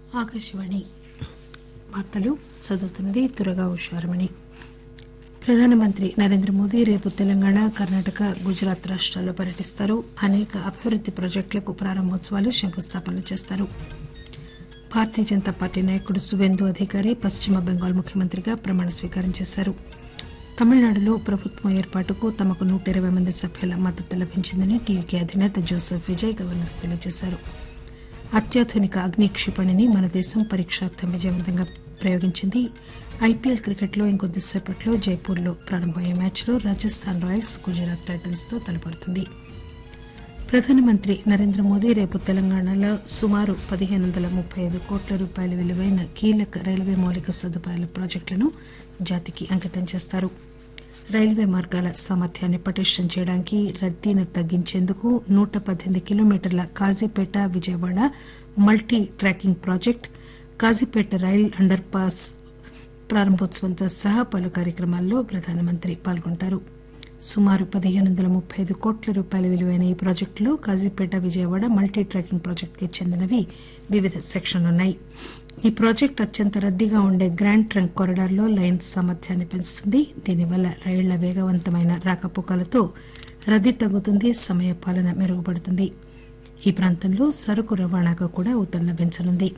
ఆకాశవాణి వార్తలు చదువుతున్నది తురగా ఉషారమణి ప్రధానమంత్రి నరేంద్ర మోదీ రేపు తెలంగాణ కర్ణాటక గుజరాత్ రాష్టాల్లో పర్యటిస్తారు అనేక అభివృద్ది ప్రాజెక్టులకు ప్రారంభోత్సవాలు శంకుస్థాపనలు చేస్తారు భారతీయ జనతా పార్టీ నాయకుడు సువేందు అధికారి పశ్చిమ బెంగాల్ ముఖ్యమంత్రిగా ప్రమాణ స్వీకారం చేశారు తమిళనాడులో ప్రభుత్వం ఏర్పాటుకు తమకు నూట ఇరవై మంది సభ్యుల మద్దతు లభించిందని టీవీకే అధినేత జోసెఫ్ విజయ్ గవర్నర్ తెలియజేశారు అత్యాధునిక అగ్ని క్షిపణిని మన దేశం పరీక్షార్థం విజయవంతంగా ప్రయోగించింది ఐపీఎల్ క్రికెట్లో ఇంకొద్దిసేపట్లో జైపూర్లో ప్రారంభమయ్యే మ్యాచ్లో రాజస్థాన్ రాయల్స్ గుజరాత్ టైటన్స్ తో తలపడుతుంది ప్రధానమంత్రి నరేంద్ర మోదీ రేపు తెలంగాణలో సుమారు పదిహేను వందల ముప్పై ఐదు కోట్ల రూపాయల విలువైన కీలక రైల్వే మౌలిక సదుపాయాల ప్రాజెక్టులను జాతికి అంకితం చేస్తారు రైల్వే మార్గాల సామర్థ్యాన్ని పటిష్టం చేయడానికి రద్దీని తగ్గించేందుకు నూట పద్దెనిమిది కిలోమీటర్ల Kazipet Vijayawada multi tracking project Kazipet rail underpass ప్రారంభోత్సవంతో సహా పలు కార్యక్రమాల్లో ప్రధానమంత్రి పాల్గొంటారు సుమారు పదిహేను వందల ముప్పై ఐదు కోట్ల రూపాయల విలువైన ఈ ప్రాజెక్టులో కాజీపేట విజయవాడ మల్టీ ట్రాకింగ్ ప్రాజెక్టుకి చెందినవి వివిధ సెక్షన్లున్నాయి ఈ ప్రాజెక్టు అత్యంత రద్దీగా ఉండే గ్రాండ్ ట్రంక్ కారిడార్లో లైన్ సామర్థ్యాన్ని పెంచుతుంది దీనివల్ల రైళ్ల వేగవంతమైన రాకపోకలతో రద్దీ తగ్గుతుంది సమయ పాలన మెరుగుపడుతుంది ఈ ప్రాంతంలో సరుకు రవాణాకు కూడా ఊతం లభించనుంది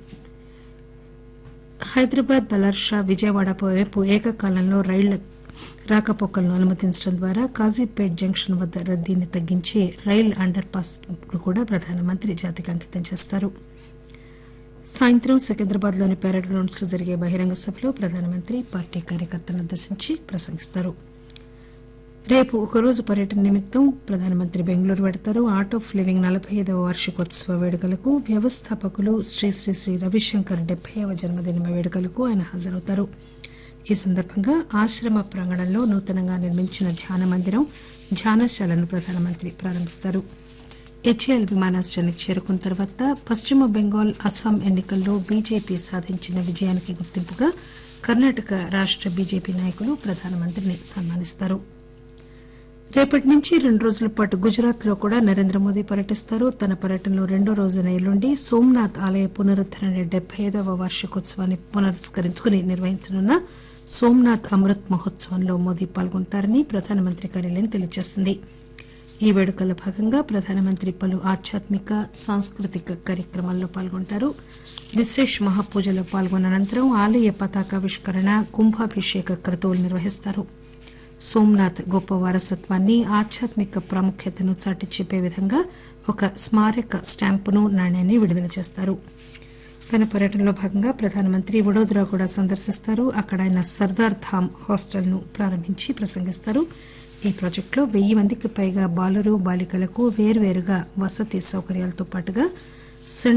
హైదరాబాద్ బలార్షా విజయవాడ వైపు ఏకకాలంలో రైళ్ల రాకపోకలను అనుమతించడం ద్వారా కాజీపేట్ జంక్షన్ వద్ద రద్దీని తగ్గించి రైల్ అండర్ పాస్ కూడా ప్రధానమంత్రి జాతికి అంకితం చేస్తారు సాయంత్రం సికింద్రాబాద్ లోని పెరేడ్ గ్రౌండ్స్ లో జరిగే బహిరంగ సభలో ప్రధానమంత్రి పార్టీ కార్యకర్తలను ఉద్దేశించి ప్రసంగిస్తారు రేపు ఒకరోజు పర్యటన నిమిత్తం ప్రధానమంత్రి బెంగళూరు వెడతారు ఆర్ట్ ఆఫ్ లివింగ్ నలభై ఐదవ వార్షికోత్సవ వేడుకలకు వ్యవస్థాపకులు శ్రీ శ్రీ శ్రీ రవిశంకర్ డెబ్బైవ జన్మదిన వేడుకలకు ఆయన హాజరవుతారు ఈ సందర్భంగా ఆశ్రమ ప్రాంగణంలో నూతనంగా నిర్మించిన ధ్యాన మందిరం ధ్యానశాలను ప్రధానమంత్రి ప్రారంభిస్తారు హెచ్ఏఎల్ విమానాశ్రయానికి చేరుకున్న తర్వాత పశ్చిమ బెంగాల్ అస్సాం ఎన్నికల్లో బీజేపీ సాధించిన విజయానికి గుర్తింపుగా కర్ణాటక రాష్ట బీజేపీ నాయకులు ప్రధానమంత్రిని సన్మానిస్తారు రేపటి నుంచి రెండు రోజుల పాటు గుజరాత్ లో కూడా నరేంద్ర మోదీ పర్యటిస్తారు తన పర్యటనలో రెండో రోజున ఎల్లుండి సోమనాథ్ ఆలయ పునరుద్దరణ డెబ్బై ఐదవ వార్షికోత్సవాన్ని పునస్కరించుకుని నిర్వహించనున్న సోమనాథ్ అమృత్ మహోత్సవంలో మోదీ పాల్గొంటారని ప్రధానమంత్రి కార్యాలయం తెలియజేసింది ఈ వేడుకల్లో భాగంగా ప్రధానమంత్రి పలు ఆధ్యాత్మిక సాంస్కృతిక కార్యక్రమాల్లో పాల్గొంటారు విశేష్ మహాపూజలో పాల్గొన్న అనంతరం ఆలయ పతాకావిష్కరణ కుంభాభిషేక క్రతువులు నిర్వహిస్తారు సోమనాథ్ గొప్ప వారసత్వాన్ని ఆధ్యాత్మిక ప్రాముఖ్యతను చాటి చెప్పే విధంగా ఒక స్మారక స్టాంపును నాణ్యాన్ని విడుదల చేస్తారు తన పర్యటనలో భాగంగా ప్రధానమంత్రి వడోదరా కూడా సందర్శిస్తారు అక్కడ ఆయన సర్దార్ ధామ్ హాస్టల్ ను ప్రారంభించి ప్రసంగిస్తారు ఈ ప్రాజెక్టులో వెయ్యి మందికి పైగా బాలురు బాలికలకు వేర్వేరుగా వసతి సౌకర్యాలతో పాటుగా